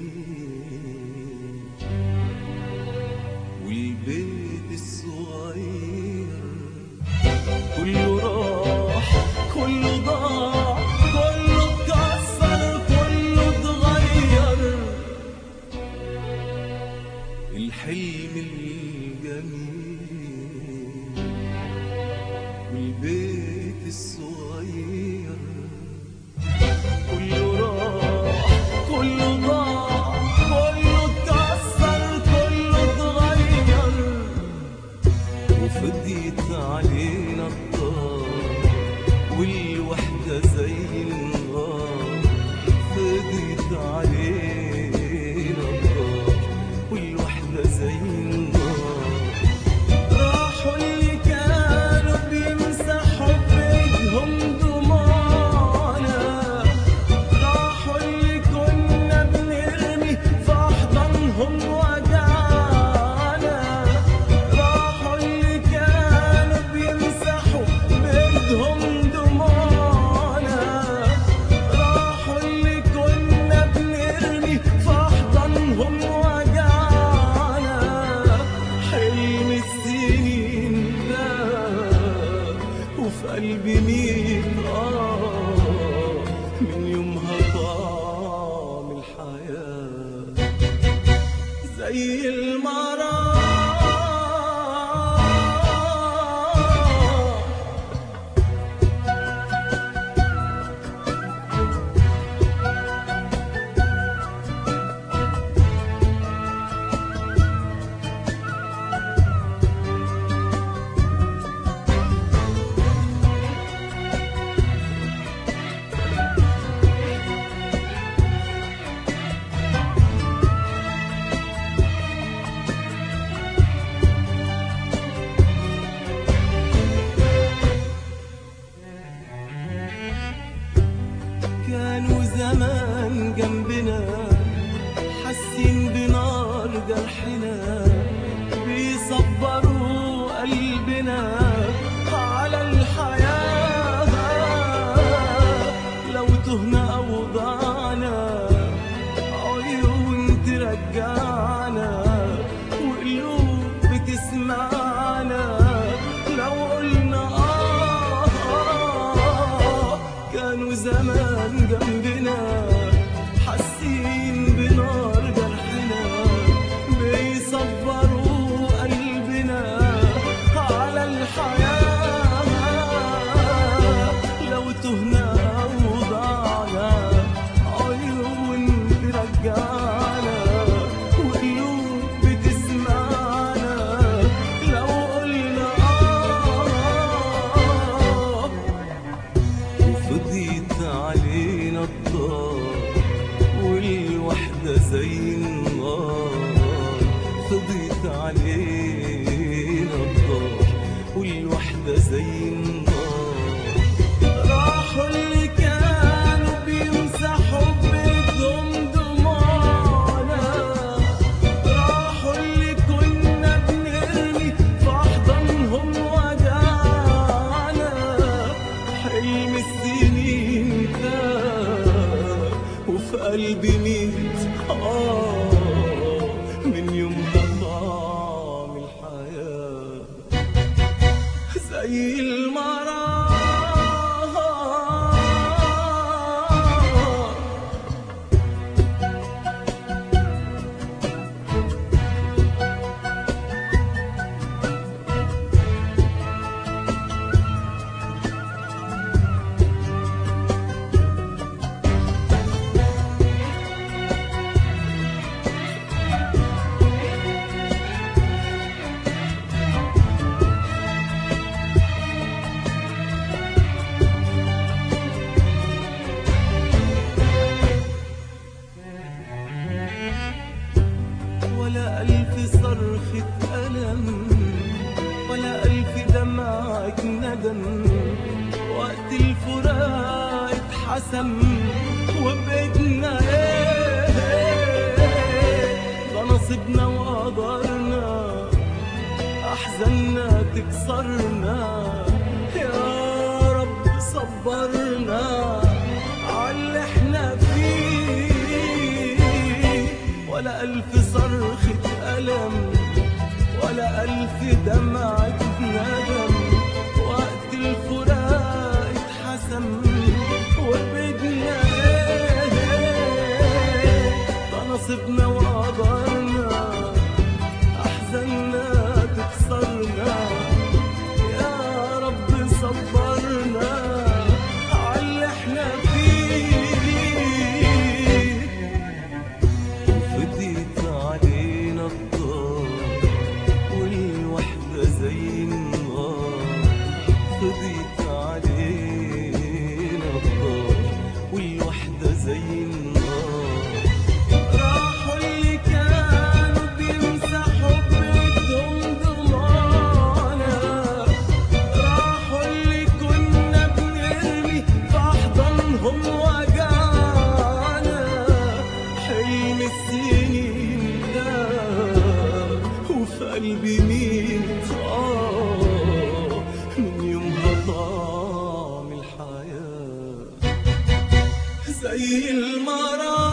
والبيت الصغير كله راح كله ضاع كله اتكسر كله اتغير الحلم الجميل والبيت الصغير كله راح كله ضاع كله اتكسر كله اتغير وفضيت علينا الطار والوحدة زي النار فضيت علينا الطار والوحدة زي النار راحوا اللي كانوا بيمسحوا بإيدهم دموعنا راحوا اللي كنا بنرمي في أحضانهم وجعنا راحوا اللي كانوا بيمسحوا بإيدهم دموعنا راحوا اللي كنا بنرمي في أحضانهم وجعنا حلم السنين ده وفي قلبي مين آه من يومها طعم الحياة زي المرار كانوا زمان جنبنا حاسين بنار جرحنا بيصبروا قلبنا على الحياة لو تهنا أو ضعنا عيون ترجعنا وقلوب بتسمعنا لو قلنا آه, آه كانوا زمان جنبنا حاسين بنار جرحنا بيصبروا قلبنا على الحياة لو تهنا وضعنا عيون ترجعنا وقلوب بتسمعنا لو قلنا آه وفضيت علينا الدار والوحدة زي النار فضيت علينا الدار والوحدة زي النار راحوا اللي كانوا بيمسحوا بإيدهم دموعنا راحوا اللي كنا بنرمي في أحضانهم وجعنا حلم السنين ده وفي قلبي ميت آه من يومها طعم الحياة زي المرار ولا ألف صرخة ألم ولا ألف دمعة ندم وقت الفراق اتحسم وبقيتنا ايه ده نصيبنا وقدرنا أحزاننا تكسرنا يا رب صبرنا عاللي احنا فيه ولا ألف صرخة ألم ولا ألف دمعة ندم وقت الفراق اتحسم وبدنا ايه ده نصيبنا وقدرنا أحزاننا تكسرنا يا رب صبرنا عاللي احنا فيه فضيت علينا الدار والوحدة زي النار فضيت علينا الدار والوحدة زي النار راحوا اللي كانوا بيمسحوا بإيدهم ضمانة راحوا اللي كنا بنرمي في أحضانهم وجعنا حلم السنين ده وفي قلبي مين آه من يومها طعم الحياة زي المرض